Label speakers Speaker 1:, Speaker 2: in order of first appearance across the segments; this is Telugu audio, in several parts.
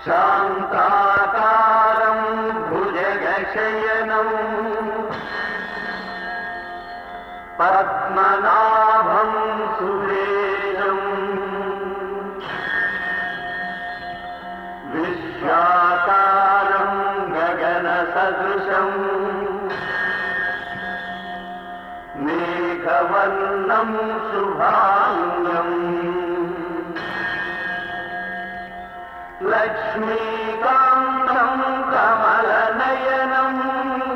Speaker 1: శాంతాకారం భుజగశయనం పద్మనాభం సురేశం విశ్వాకారం గగన సదృశం మేఘవర్ణం శుభాంగం లక్ష్మీకాంతం కమలనయనం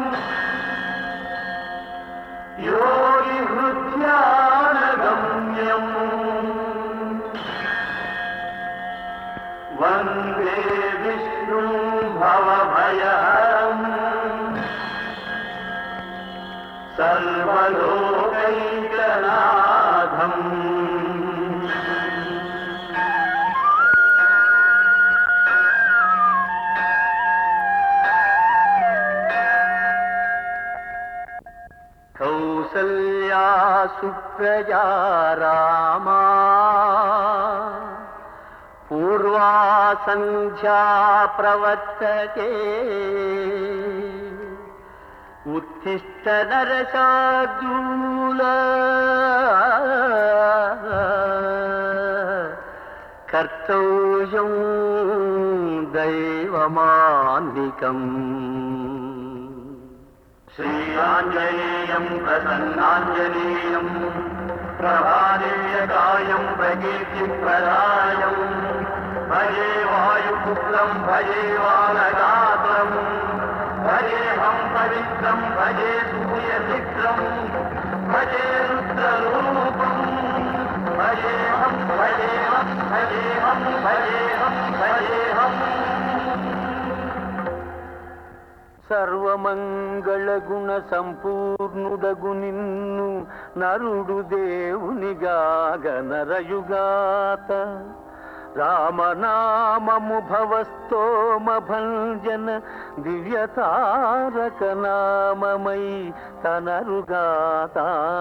Speaker 1: యోగి హృద్యానగమ్యం వందే విష్ణు భవభయహరం సర్వలోకైకనాథం కౌసల్యా సుప్రజా రామా పూర్వా సంధ్యా ప్రవర్తతే ఉత్తిష్ట నరశార్దూల కర్తవ్యం దైవమాన్నికం శ్రీరాంజనేయం ప్రసన్నాంజనేయం ప్రభాదివ్యకాయం ప్రకీర్తిప్రదాయం భజే వాయుపుత్రం భజే వానగాత్రం భజేహం పవిత్రం భజే సూర్యచిత్రం భజే రుద్రరూపం భజేహం భజేహం భజేహం భజేహం భజేహం సర్వమంగళ గుణ సంపూర్ణుడగు నిన్ను నరుడు దేవునిగాగ నరయుగాత రామనామము భవస్తోమ భంజన దివ్యతారక నామమై తనరుగాత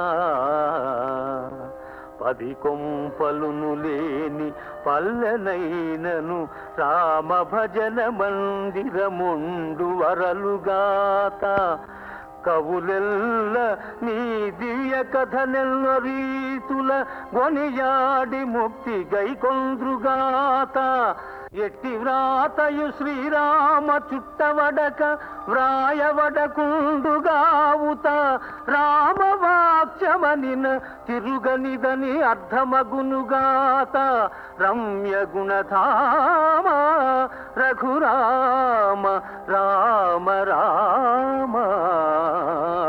Speaker 1: పది కొంపలును లేని పల్లెనైనను రామ భజన మందిరముండు వరలుగాత కవులెల్ల నీ దివ్య కథనెల్ల రీతుల గొనియాడి ముక్తి గైకొంద్రుగాత ఎట్టి వ్రాతయు శ్రీరామ చుట్టవడక వ్రాయవడకుండుగావుత రామవాక్యమనిన తిరుగనిదని అర్థమగునుగాత రమ్య గుణధామ రఘురామ రామ రామ